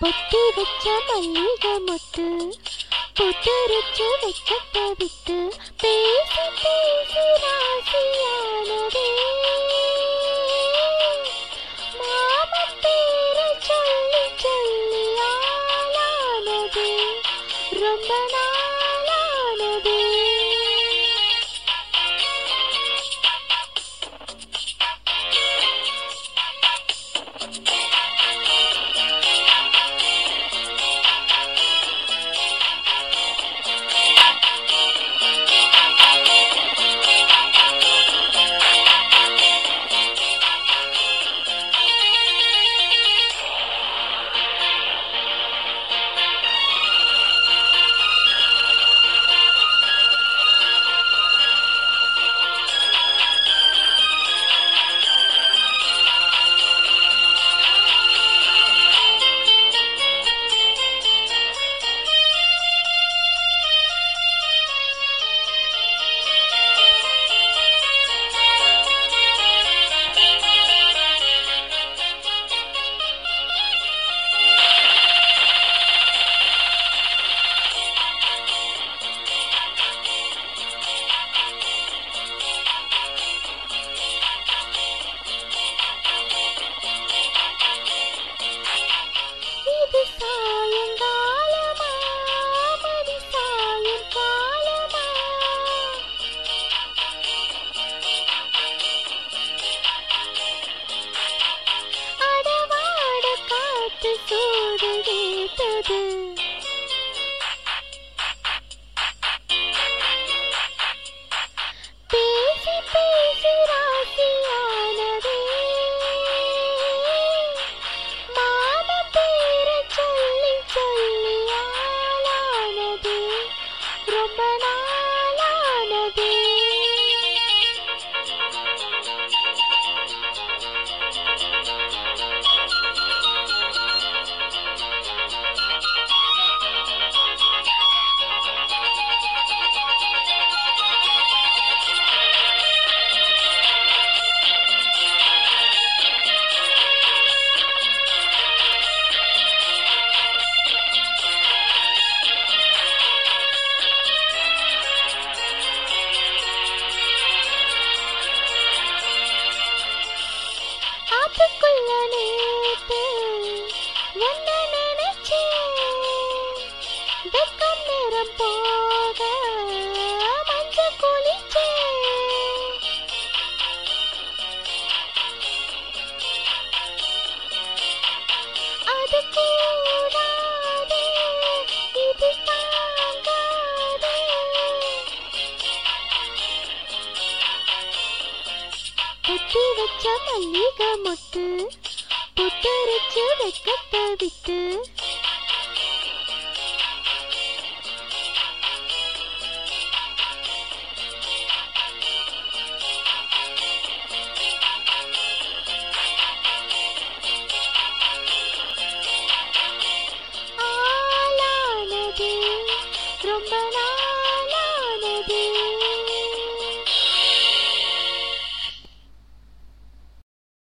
பொத்தி வச்ச மல்லிகை முத்து புத்தரிச்சு வெக்கத்தை விட்டு பேசி பேசி ராசியானதே மாமன் பேரை சொல்லி சொல்லி ஆளானதே ரொம்ப நாளானதே இது சாயங்காலமா மணி சாயங்காலமா அடவாட காத்து சூடு ஏத்தது பேசி பேசி ராசியானதே மாம பேரை சொல்லி சொல்லி ஆளானதே ரொம்ப நாளானதே ஆத்துக்குள்ள நேத்து என்ன நினைச்சேன் வெக்கம் நேரம் போக மஞ்ச குளிச்சேன் அது கூடாதே இது தாங்காதே பொத்தி வச்ச மல்லிகை முத்து புத்தரிச்சு வெக்கத்தை விட்டு ஆளானது ரொம்ப